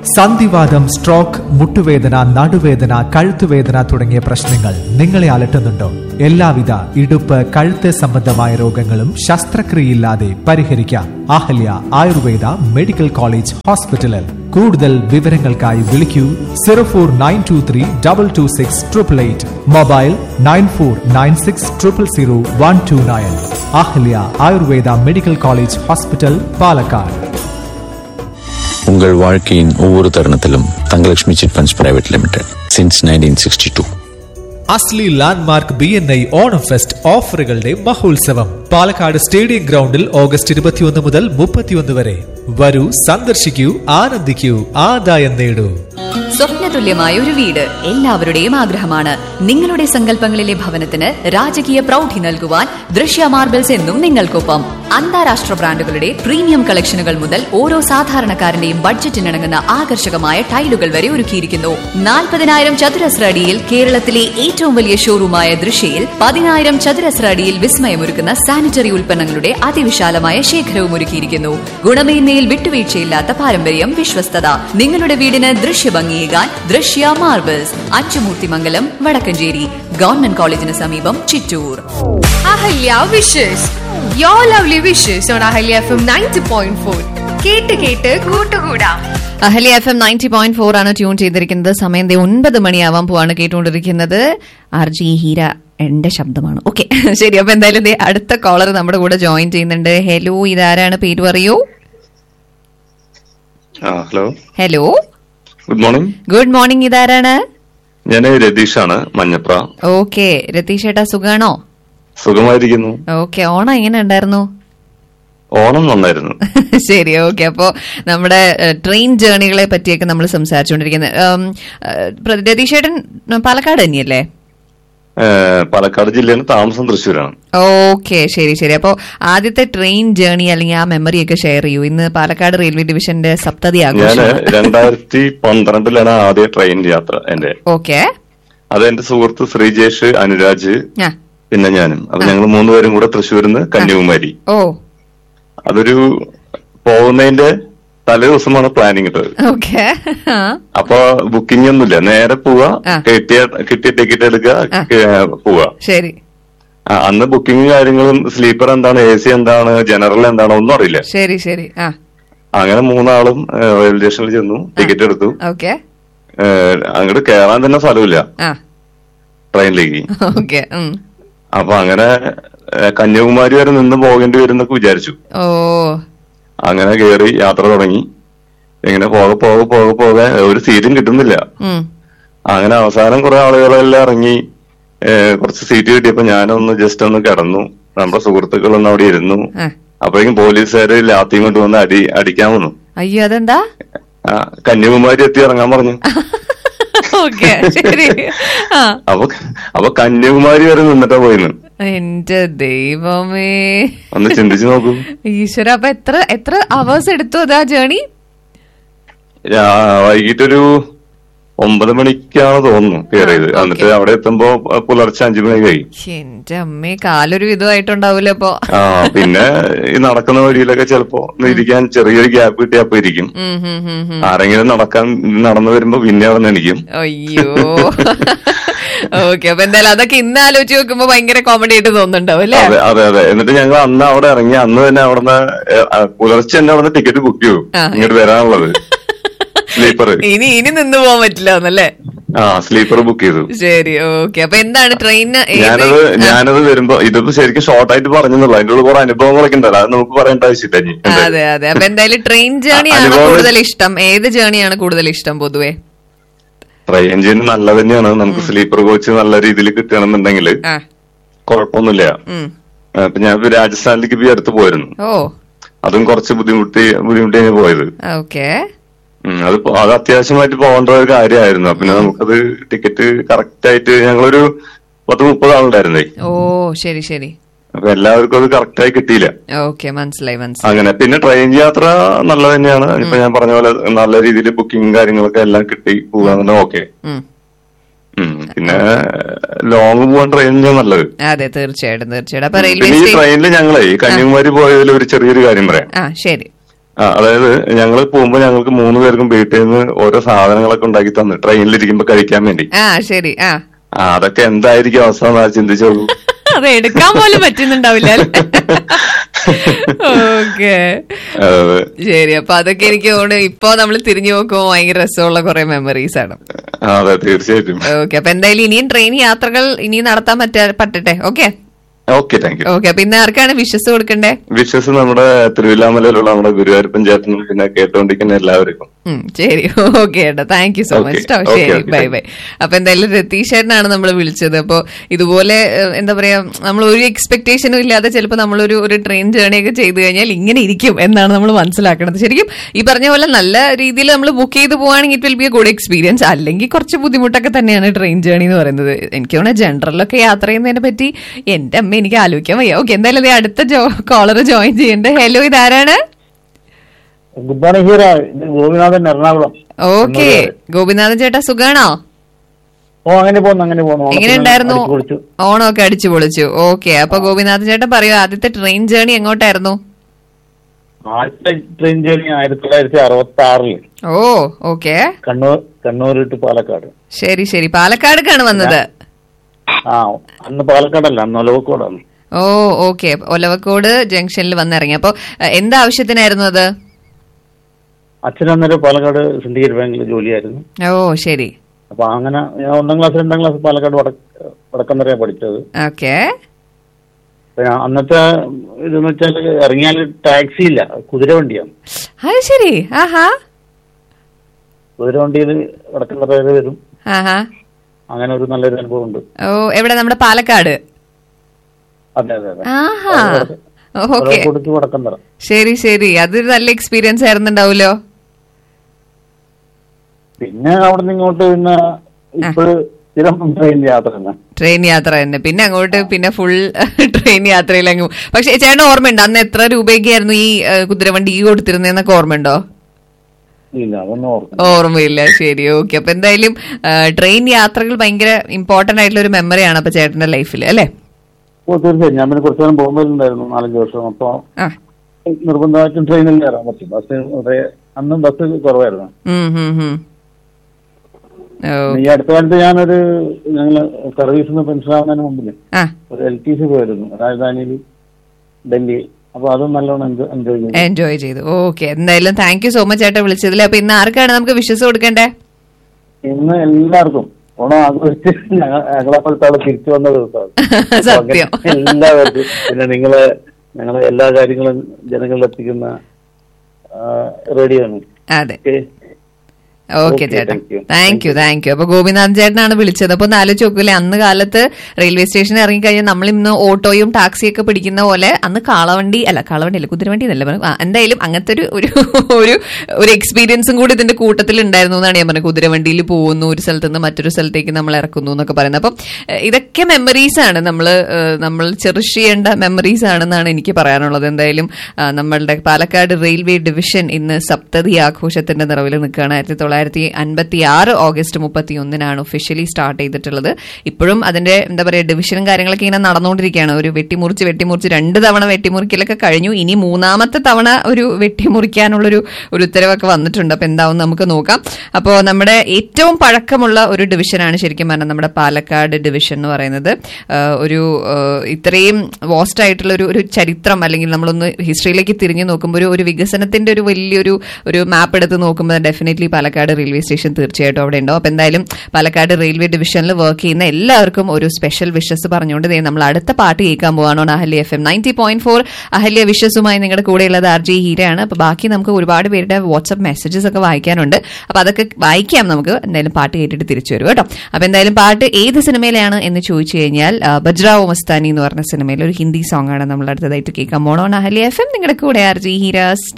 സന്ധിവാദം സ്ട്രോക്ക് മുട്ടുവേദന നടുവേദന കഴുത്തുവേദന തുടങ്ങിയ പ്രശ്നങ്ങൾ നിങ്ങളെ അലട്ടുന്നുണ്ടോ എല്ലാവിധ ഇടുപ്പ് കഴുത്ത് സംബന്ധമായ രോഗങ്ങളും ശസ്ത്രക്രിയയില്ലാതെ പരിഹരിക്കാം അഹല്യ ആയുർവേദ മെഡിക്കൽ കോളേജ് ഹോസ്പിറ്റലിൽ കൂടുതൽ വിവരങ്ങൾക്കായി വിളിക്കൂ zero four nine two three double two six triple eight mobile nine four nine six triple zero one two nine Ahalya Ayurveda medical college hospital Palakkad உங்கள் வாழ்க்கையின் ஒவ்வொரு தருணத்திலும் Thangalakshmi chit funds private limited since nineteen sixty two അസ്ലി landmark B N I Onam fest ഓഫറുകളുടെ മഹോത്സവം Palakkad stadium ഗ്രൗണ്ടിൽ August ഇരുപത്തിയൊന്ന് മുതൽ മുപ്പത്തിയൊന്ന് വരെ വരൂ സന്ദർശിക്കൂ ആനന്ദിക്കൂ ആദായം നേടൂ സ്വപ്നതുല്യമായ ഒരു വീട് എല്ലാവരുടെയും ആഗ്രഹമാണ് നിങ്ങളുടെ സങ്കല്പങ്ങളിലെ ഭവനത്തിന് രാജകീയ പ്രൗഢി നൽകുവാൻ ദൃശ്യ മാർബിൾസ് എന്നും നിങ്ങൾക്കൊപ്പം അന്താരാഷ്ട്ര ബ്രാൻഡുകളുടെ പ്രീമിയം കളക്ഷനുകൾ മുതൽ ഓരോ സാധാരണക്കാരന്റെയും ബഡ്ജറ്റിനിണങ്ങുന്ന ആകർഷകമായ ടൈലുകൾ വരെ ഒരുക്കിയിരിക്കുന്നു നാൽപ്പതിനായിരം ചതുരശ്ര അടിയിൽ കേരളത്തിലെ ഏറ്റവും വലിയ ഷോറൂമായ ദൃശ്യയിൽ പതിനായിരം ചതുരശ്ര അടിയിൽ വിസ്മയമൊരുക്കുന്ന സാനിറ്ററി ഉൽപ്പന്നങ്ങളുടെ അതിവിശാലമായ ശേഖരവും ഒരുക്കിയിരിക്കുന്നു ഗുണമേന്മയിൽ വിട്ടുവീഴ്ചയില്ലാത്ത പാരമ്പര്യം വിശ്വസ്തത നിങ്ങളുടെ വീടിന് ദൃശ്യഭംഗിയേകാൻ ദൃശ്യ മാർബിൾസ് അച്ചുമൂർത്തിമംഗലം വടക്കഞ്ചേരി ഗവൺമെന്റ് കോളേജിന് സമീപം Chittur Ahalya wishes you lovely wishes on Ahalya F M ninety point four കേട്ട് കേട്ട് കൂട്ടുകൂടാം Ahalya F M ninety point four ആണ് ട്യൂൺ ചെയ്തിരിക്കുന്നത് സമയം ദേ ഒൻപത് മണിയാവാൻ പോവാണ് കേട്ടുകൊണ്ടിരിക്കുന്നത് ആർ ജി ഹീര എന്റെ ശബ്ദമാണ് ഓക്കെ ശരി അപ്പൊ എന്തായാലും ദേ അടുത്ത കോളർ നമ്മുടെ കൂടെ ജോയിൻ ചെയ്യുന്നുണ്ട് ഹലോ ഇതാരാണ് പേര് പറയൂ ആ hello hello good morning good morning ഇതാരാണ് ഞാൻ രതീഷാണ് മഞ്ഞപ്ര ഓക്കെ രതീഷ് ഏട്ടാ സുഖാണോ സുഖമായിരിക്കുന്നു ഓക്കെ ഓണം എങ്ങനെ ഉണ്ടായിരുന്നു ഓണം നന്നായിരുന്നു ശരി ഓക്കെ അപ്പോ നമ്മുടെ ട്രെയിൻ ജേർണികളെ പറ്റിയൊക്കെ നമ്മൾ സംസാരിച്ചുകൊണ്ടിരിക്കുന്നത് ഉം, ഏഹ്, രതീഷ് ഏട്ടൻ പാലക്കാട് തന്നെയല്ലേ ഏഹ്, പാലക്കാട് ജില്ലയിൽ താമസം തൃശ്ശൂരാണ് ഓക്കെ ശരി ശരി അപ്പോ ആദ്യത്തെ ട്രെയിൻ ജേർണി അല്ലെങ്കിൽ ആ മെമ്മറി ഒക്കെ ഷെയർ ചെയ്യൂ ഇന്ന് പാലക്കാട് റെയിൽവേ ഡിവിഷന്റെ സപ്തതി ഞാൻ ആഘോഷം രണ്ടായിരത്തി പന്ത്രണ്ടിലാണ് ആദ്യ ട്രെയിൻ യാത്ര എന്റെ ഓക്കെ അത് എന്റെ സുഹൃത്ത് ശ്രീജേഷ് അനുരാജ് ആ പിന്നെ ഞാനും അപ്പൊ ഞങ്ങൾ മൂന്നുപേരും കൂടെ തൃശ്ശൂരിൽ നിന്ന് കന്യാകുമാരി ഓ അതൊരു പോകുന്നതിന്റെ തലേ ദിവസമാണ് പ്ലാനിങ് ഇട്ടത് ഓക്കെ അപ്പൊ ബുക്കിംഗ് ഒന്നുമില്ല നേരെ പോവാ ആ. കിട്ടിയ കിട്ടിയ ടിക്കറ്റ് എടുക്കുക ആ. ഏഹ്, പോവാ ശരി ആ, അന്ന് ബുക്കിംഗ് കാര്യങ്ങളും സ്ലീപ്പർ എന്താണ് എ സി എന്താണ് ജനറൽ എന്താണ് ഒന്നും അറിയില്ല ശരി ശരി ആ അങ്ങനെ മൂന്നാളും ഏഹ്, റെയിൽവേ സ്റ്റേഷനിൽ ചെന്നു ടിക്കറ്റ് എടുത്തു ഓക്കെ ഏഹ്, അങ്ങോട്ട് കയറാൻ തന്നെ സ്ഥലമില്ല ആ ട്രെയിനിലേക്ക് ഓക്കെ ഉം. അപ്പൊ അങ്ങനെ ഏഹ്, കന്യാകുമാരി വരെ നിന്ന് പോകേണ്ടി വരും എന്നൊക്കെ വിചാരിച്ചു ഓ അങ്ങനെ കയറി യാത്ര തുടങ്ങി ഇങ്ങനെ പോകെ പോകെ പോകെ പോകെ ഒരു സീറ്റും കിട്ടുന്നില്ല ഉം. അങ്ങനെ അവസാനം കുറെ ആളുകളെല്ലാം ഇറങ്ങി ഏഹ്, കുറച്ച് സീറ്റ് കിട്ടിയപ്പോ ഞാനൊന്ന് ജസ്റ്റ് ഒന്ന് കിടന്നു നമ്മുടെ സുഹൃത്തുക്കളൊന്ന് അവിടെ ഇരുന്നു ആ. അപ്പോഴേക്കും പോലീസുകാര് ലാത്തിയും കൊണ്ട് വന്ന് അടി അടിക്കാൻ വന്നു അയ്യോ അതെന്താ ആ, കന്യാകുമാരി എത്തി ഇറങ്ങാൻ പറഞ്ഞു ഓക്കെ ശരി ആ അപ്പൊ അപ്പൊ കന്യാകുമാരി വരെ നിന്നിട്ടാ പോയിന്ന് എന്റെ ദൈവമേ ഒന്ന് ചിന്തിച്ചു നോക്കൂ ഈശ്വര അപ്പൊ എത്ര എത്ര അവേഴ്സ് എടുത്തു അതാ ജേണി രാ- വൈകിട്ടൊരു ഒമ്പത് മണിക്കാണ് തോന്നുന്നു കയറിയത് ആ, എന്നിട്ട് ഓക്കേ. അവിടെ എത്തുമ്പോ പുലർച്ചെ അഞ്ചു മണി കഴിയും എന്റെ അമ്മേ കാലൊരു വിധമായിട്ടുണ്ടാവൂലോ അപ്പൊ ആ പിന്നെ ഈ നടക്കുന്ന വഴിയിലൊക്കെ ചിലപ്പോ ഒന്ന് ഇരിക്കാൻ ചെറിയൊരു ഗ്യാപ്പ് കിട്ടിയാ അപ്പൊ ഇരിക്കും ഉം, ഉം, ഉം, ഉം. ആരെങ്കിലും നടക്കാൻ നടന്നു വരുമ്പോ പിന്നെ അവിടെ നിന്ന് എണിക്കും അയ്യോ ഓക്കെ അപ്പൊ എന്തായാലും അതൊക്കെ ഇന്ന് ആലോചിച്ച് നോക്കുമ്പോ ഭയങ്കര കോമഡി ആയിട്ട് തോന്നുന്നുണ്ടാവും അല്ലേ അതെ അതെ അതെ എന്നിട്ട് ഞങ്ങൾ അന്ന് അവിടെ ഇറങ്ങി അന്ന് തന്നെ അവിടുന്ന് ഏ, ആ, പുലർച്ചെ തന്നെ അവിടുന്ന് ടിക്കറ്റ് ബുക്ക് ചെയ്തു ആ. ഇങ്ങോട്ട് വരാനുള്ളത് സ്ലീപ്പർ ഇനി ഇനി നിന്ന് പോകാൻ പറ്റില്ല എന്നല്ലേ ആ സ്ലീപ്പർ ബുക്ക് ചെയ്തു ശരി ഓക്കെ അപ്പൊ എന്താണ് ട്രെയിന് ഞാനത് ഞാനത് വരുമ്പോ ഇതിപ്പോ ശരിക്കും ഷോർട്ട് ആയിട്ട് പറഞ്ഞെന്നുള്ളൂ അതിന്റെ ഉള്ളിൽ കുറെ അനുഭവങ്ങളൊക്കെ ഉണ്ടല്ലോ അത് നമുക്ക് പറയേണ്ട ആവശ്യമില്ല ഇനി. എന്തായാലും. അതെ അതെ അപ്പൊ എന്തായാലും ട്രെയിൻ ജേണിയാണ് അനുഭവം- കൂടുതൽ ഇഷ്ടം ഏത് ജേണിയാണ് കൂടുതൽ ഇഷ്ടം പൊതുവെ ട്രെയിൻ ജേർണി നല്ല തന്നെയാണ് നമുക്ക് സ്ലീപ്പർ കോച്ച് നല്ല രീതിയിൽ കിട്ടുകയാണെന്നുണ്ടെങ്കിൽ ആ കുഴപ്പമൊന്നുമില്ല ഉം. ആ, ഇപ്പൊ ഞാൻ ഇപ്പൊ രാജസ്ഥാനിലേക്ക് ഇപ്പൊ ഈ അടുത്ത് പോയിരുന്നു ഓ അതും കുറച്ച് ബുദ്ധിമുട്ടി ബുദ്ധിമുട്ടിയാണ് പോയത് ഓക്കെ ഉം, അത് പോ- അത് അത്യാവശ്യമായിട്ട് പോകേണ്ട ഒരു കാര്യമായിരുന്നു അപ്പൊ പിന്നെ നമുക്കത് ടിക്കറ്റ് കറക്റ്റ് ആയിട്ട് ഞങ്ങളൊരു പത്ത് മുപ്പത് ആളുണ്ടായിരുന്നേ ഓ ശരി ശരി അപ്പൊ എല്ലാവർക്കും അത് കറക്റ്റ് ആയി കിട്ടിയില്ല ഓക്കെ മനസ്സിലായി മനസ്സിലായി അങ്ങനെ പിന്നെ ട്രെയിൻ യാത്ര നല്ല തന്നെയാണ് ഇപ്പൊ ഞാൻ പറഞ്ഞ പോലെ നല്ല രീതിയിൽ ബുക്കിംഗ് കാര്യങ്ങളൊക്കെ എല്ലാം കിട്ടി പോകാൻ ഓക്കെ ഉം. പിന്നെ ലോങ് പോകാൻ ട്രെയിൻ നല്ലത് അതെ തീർച്ചയായിട്ടും തീർച്ചയായിട്ടും അപ്പൊ റെയിൽവേ പിന്നെ ഈ സ്റ്റേഷൻ ട്രെയിനിൽ ഞങ്ങളെ ഈ കന്യാകുമാരി പോയതിൽ ഒരു ചെറിയൊരു കാര്യം പറയാം ആ ശരി ആ, അതായത് ഞങ്ങള് പോകുമ്പോ ഞങ്ങൾക്ക് മൂന്ന് പേർക്കും വീട്ടിൽ നിന്ന് ഓരോ സാധനങ്ങളൊക്കെ ഉണ്ടാക്കി തന്നു ട്രെയിനിലിരിക്കുമ്പോ കഴിക്കാൻ വേണ്ടി ആ ശരി ആ ആ അതൊക്കെ എന്തായിരിക്കും അവസ്ഥ എന്ന് ചിന്തിച്ചോളൂ അത് എടുക്കാൻ പോലും പറ്റുന്നുണ്ടാവില്ല ഓക്കെ അതെ. ശരി അപ്പൊ അതൊക്കെ എനിക്ക് തോന്നുന്നു ഇപ്പൊ നമ്മൾ തിരിഞ്ഞു നോക്കുമ്പോൾ ഭയങ്കര രസമുള്ള കുറെ മെമ്മറീസ് ആണ് ആ, അതെ തീർച്ചയായിട്ടും ഓക്കെ അപ്പൊ എന്തായാലും ഇനിയും ട്രെയിൻ യാത്രകൾ ഇനിയും നടത്താൻ പറ്റാ പറ്റട്ടെ okay okay thank you okay അപ്പൊ ഇന്ന് ആർക്കാണ് വിശ്വസ് കൊടുക്കണ്ടേ വിശ്വസ് നമ്മുടെ തിരുവില്ലാമലയിലുള്ള നമ്മുടെ ഗുരുവായൂരപ്പൻ ചേട്ടനും പിന്നെ കേട്ടോണ്ടിരിക്കുന്ന എല്ലാവർക്കും ഉം, ശരി ഓക്കെ ഏട്ടാ thank you so Okay. Much കേട്ടോ Okay, ശരി okay, ബൈ thank ബൈ അപ്പൊ എന്തായാലും രതീഷ് ചേട്ടനാണ് നമ്മൾ വിളിച്ചത് അപ്പൊ ഇതുപോലെ ഏഹ്, എന്താ പറയാ നമ്മൾ ഒരു എക്സ്പെക്ടേഷനും ഇല്ലാതെ ചിലപ്പോൾ നമ്മളൊരു ഒരു ട്രെയിൻ ജേർണി ഒക്കെ ചെയ്തു കഴിഞ്ഞാൽ ഇങ്ങനെ ഇരിക്കും എന്നാണ് നമ്മൾ മനസ്സിലാക്കുന്നത് ശരിക്കും ഈ പറഞ്ഞ പോലെ നല്ല രീതിയിൽ നമ്മൾ ബുക്ക് ചെയ്ത് പോവാണെങ്കിൽ it will be a good experience അല്ലെങ്കിൽ കുറച്ച് ബുദ്ധിമുട്ടൊക്കെ തന്നെയാണ് ട്രെയിൻ ജേർണി എന്ന് പറയുന്നത് എനിക്ക് തോന്നുന്നത് ജനറലൊക്കെ യാത്ര ചെയ്യുന്നതിനെ പറ്റി എന്റെ അമ്മ എനിക്ക് ആലോചിക്കാൻ വയ്യ ഓക്കെ എന്തായാലും ദേ അടുത്ത കോളർ ജോയിൻ ചെയ്യണ്ടേ ഹലോ ഇതാരാണ് ഗുഡ് മോർണിംഗ് ഹീറോ ഇത് ഗോപിനാഥൻ എറണാകുളം ഓക്കെ ഗോപിനാഥൻ ചേട്ടാ സുഖാണോ ഓ അങ്ങനെ പോന്നു അങ്ങനെ പോന്നു എങ്ങനെ ഉണ്ടായിരുന്നു അടിച്ചു പൊളിച്ചു. ഓണമൊക്കെ അടിച്ചു പൊളിച്ചു ഓക്കെ അപ്പൊ ഗോപിനാഥൻ ചേട്ടൻ പറയൂ ആദ്യത്തെ ട്രെയിൻ ജേർണി എങ്ങോട്ടായിരുന്നു ആദ്യത്തെ ട്രെയിൻ ജേർണി ആയിരത്തി തൊള്ളായിരത്തി അറുപത്തി ആറില് ഓ ഓക്കെ കണ്ണൂർ കണ്ണൂർ ടു പാലക്കാട് ശരി ശരി പാലക്കാടേക്കാണ് വന്നത് ആ അന്ന് പാലക്കാടല്ല അന്ന് ഒലവക്കോടാണ് ഓ ഓക്കെ ഒലവക്കോട് ജംഗ്ഷനിൽ വന്നിറങ്ങി അപ്പൊ എഹ്, എന്ത് ആവശ്യത്തിനായിരുന്നു അത് അച്ഛൻ അന്നേരം പാലക്കാട് സിൻഡിക്കേറ്റ് ബാങ്കിൽ ജോലിയായിരുന്നു ഓ ശരി അപ്പൊ അങ്ങനെ ഞാൻ ഒന്നാം ക്ലാസ് രണ്ടാം ക്ലാസ് പാലക്കാട് വടക്ക് വടക്കന്നറ പഠിച്ചത് ഓക്കെ അപ്പൊ ഞാൻ അന്നത്തെ ഇതെന്ന് വെച്ചാൽ ഇറങ്ങിയാൽ ടാക്സി ഇല്ല കുതിരവണ്ടിയാണ് അത് ശരി ആഹാ കുതിരവണ്ടിയിൽ വടക്കന്നറ വരെ വരും ആഹാ അങ്ങനെ ഒരു നല്ലൊരു അനുഭവം ഉണ്ട് ഓ എവിടെ നമ്മുടെ പാലക്കാട് അതെ അതെ അതെ ആഹാ ഓക്കെ ഒലവക്കോട് ടു വടക്കന്നറ ശരി ശരി അതൊരു നല്ല എക്സ്പീരിയൻസ് ആയിരുന്നുണ്ടാവുമല്ലോ പിന്നെ അവിടെ നിന്ന് ഇങ്ങോട്ട് പിന്നെ ഇപ്പോഴ് സ്ഥിരം ട്രെയിൻ യാത്ര തന്നെ ട്രെയിൻ യാത്ര തന്നെ പിന്നെ അങ്ങോട്ട് പിന്നെ ഫുൾ ട്രെയിൻ യാത്രയിലങ്ങ് പോകും. പക്ഷെ ചേട്ടൻ ഓർമ്മയുണ്ടോ അന്ന് എത്ര രൂപയ്ക്കായിരുന്നു ഈ ഏഹ്, കുതിരവണ്ടി ഈ കൊടുത്തിരുന്നതെന്നൊക്കെ ഓർമ്മയുണ്ടോ ഇല്ല അതൊന്നും ഓർക്കും ഓർമ്മയില്ല ശരി ഓക്കെ അപ്പൊ എന്തായാലും ഏഹ്, ട്രെയിൻ യാത്രകൾ ഭയങ്കര ഇമ്പോർട്ടന്റ് ആയിട്ടുള്ള ഒരു മെമ്മറിയാണ് അപ്പൊ ചേട്ടന്റെ ലൈഫിൽ അല്ലെ ഓ തീർച്ചയായും ഞാൻ പിന്നെ കുറച്ചു നേരം ബോംബെയിലുണ്ടായിരുന്നു നാലഞ്ച് വർഷം അപ്പൊ ആ നിർബന്ധമായിട്ടും ട്രെയിനിൽ കയറാൻ പറ്റും ബസ് വളരെ- അന്ന് ബസ് കുറവായിരുന്നു ഉം, ഉം, ഉം. ഓ, ഈ അടുത്ത കാലത്ത് ഞാനൊരു ഞങ്ങള് സർവീസിൽ നിന്ന് പെൻഷൻ ആവുന്നതിന് മുമ്പില് ആ ഒരു എൽ ടി സി പോയിരുന്നു രാജധാനിയിൽ ഡൽഹി അപ്പൊ അതും നല്ലോണം എൻജോയ് ചെയ്തു എൻജോയ് ചെയ്തു ഓക്കെ എന്തായാലും താങ്ക് യു സോ മച്ച് ചേട്ടാ വിളിച്ചതിൽ അപ്പൊ ഇന്ന് ആർക്കാണ് നമുക്ക് വിശ്വസ് കൊടുക്കണ്ടേ ഇന്ന് എല്ലാവർക്കും ഓണം ആഘോഷിച്ച് ഞങ്ങൾ ഞങ്ങളപ്പോഴത്തെ ആള് തിരിച്ചു വന്ന ദിവസമാണ് സത്യം അപ്പൊ അങ്ങനെ എല്ലാവർക്കും പിന്നെ നിങ്ങളെ ഞങ്ങളെ എല്ലാ കാര്യങ്ങളും ജനങ്ങളിൽ എത്തിക്കുന്ന റേഡിയോ ആണ് അതെ ഓക്കെ ഓക്കെ Okay, ചേട്ടാ thank you. Thank you thank you അപ്പൊ ഗോപിനാഥ് ചേട്ടനാണ് വിളിച്ചത് അപ്പൊ ഒന്ന് ആലോചിച്ച് നോക്കൂലേ അന്ന് കാലത്ത് റെയിൽവേ സ്റ്റേഷനിൽ ഇറങ്ങിക്കഴിഞ്ഞാൽ നമ്മൾ ഇന്ന് ഓട്ടോയും ടാക്സിയൊക്കെ പിടിക്കുന്ന പോലെ അന്ന് കാളവണ്ടി അല്ല കാളവണ്ടി അല്ല കുതിരവണ്ടി എന്നല്ല പറഞ്ഞത്. ആ, എന്തായാലും അങ്ങനത്തെ ഒരു ഒരു ഒരു ഒരു എക്സ്പീരിയൻസും കൂടി ഇതിന്റെ കൂട്ടത്തിൽ ഉണ്ടായിരുന്നു എന്നാണ് ഞാൻ പറഞ്ഞത് കുതിരവണ്ടിയിൽ പോകുന്നു ഒരു സ്ഥലത്ത് നിന്ന് മറ്റൊരു സ്ഥലത്തേക്ക് നമ്മൾ ഇറക്കുന്നു എന്നൊക്കെ പറയുന്നത് അപ്പം ഏഹ്, ഇതൊക്കെ മെമ്മറീസ് ആണ് നമ്മൾ നമ്മൾ ചെറിഷ് ചെയ്യേണ്ട മെമ്മറീസ് ആണെന്നാണ് എനിക്ക് പറയാനുള്ളത് എന്തായാലും ആ, നമ്മളുടെ പാലക്കാട് റെയിൽവേ ഡിവിഷൻ ഇന്ന് സപ്തതി ആഘോഷത്തിന്റെ നിറവിൽ നിൽക്കുകയാണ് ആയിരത്തി തൊള്ളായിരത്തി അൻപത്തി ആറ് ഓഗസ്റ്റ് മുപ്പത്തി ഒന്നിനാണ് ഒഫീഷ്യലി സ്റ്റാർട്ട് ചെയ്തിട്ടുള്ളത് ഇപ്പോഴും അതിന്റെ എന്താ പറയുക ഡിവിഷനും കാര്യങ്ങളൊക്കെ ഇങ്ങനെ നടന്നുകൊണ്ടിരിക്കുകയാണ് ഒരു വെട്ടിമുറിച്ച് വെട്ടിമുറിച്ച് രണ്ട് തവണ വെട്ടിമുറിക്കലൊക്കെ കഴിഞ്ഞു ഇനി മൂന്നാമത്തെ തവണ ഒരു വെട്ടിമുറിക്കാനുള്ളൊരു ഒരു ഉത്തരവൊക്കെ വന്നിട്ടുണ്ട് അപ്പൊ എന്താവും നമുക്ക് നോക്കാം അപ്പോൾ നമ്മുടെ ഏറ്റവും പഴക്കമുള്ള ഒരു ഡിവിഷനാണ് ശരിക്കും പറഞ്ഞാൽ നമ്മുടെ പാലക്കാട് ഡിവിഷൻ എന്ന് പറയുന്നത് ആ, ഒരു ആ, ഇത്രയും വാസ്റ്റ് ആയിട്ടുള്ള ഒരു ഒരു ചരിത്രം അല്ലെങ്കിൽ നമ്മളൊന്ന് ഹിസ്റ്ററിയിലേക്ക് തിരിഞ്ഞു നോക്കുമ്പോൾ ഒരു ഒരു വികസനത്തിന്റെ ഒരു വലിയൊരു ഒരു മാപ്പ് എടുത്ത് നോക്കുമ്പോൾ ഡെഫിനറ്റ്ലി പാലക്കാട് റെയിൽവേ സ്റ്റേഷൻ തീർച്ചയായിട്ടും അവിടെ ഉണ്ടാവും അപ്പൊ എന്തായാലും പാലക്കാട് റെയിൽവേ ഡിവിഷനിൽ വർക്ക് ചെയ്യുന്ന എല്ലാവർക്കും ഒരു സ്പെഷ്യൽ വിഷസ് പറഞ്ഞുകൊണ്ട് ദേ നമ്മൾ അടുത്ത പാട്ട് കേൾക്കാൻ പോവാണോ Ahalya F M ninety point four Ahalya വിഷസുമായി നിങ്ങളുടെ കൂടെയുള്ളത് ആർ ജെ ഹീരയാണ് അപ്പൊ ബാക്കി നമുക്ക് ഒരുപാട് പേരുടെ വാട്സ്ആപ്പ് മെസ്സേജസ് ഒക്കെ വായിക്കാനുണ്ട് അപ്പൊ അതൊക്കെ വായിക്കാം നമുക്ക് എന്തായാലും പാട്ട് കേട്ടിട്ട് തിരിച്ചു വരും കേട്ടോ അപ്പൊ എന്തായാലും പാട്ട് ഏത് സിനിമയിലാണ് എന്ന് ചോദിച്ചു കഴിഞ്ഞാൽ ആ, ബജ്രാവോ മസ്താനി എന്ന് പറഞ്ഞ സിനിമയിൽ ഒരു ഹിന്ദി സോങ് ആണ് നമ്മൾ അടുത്തതായിട്ട് കേൾക്കാൻ പോണോ അഹല്യ എഫ് എം നിങ്ങളുടെ കൂടെ ആർ ജി ഹീര സ്റ്റേ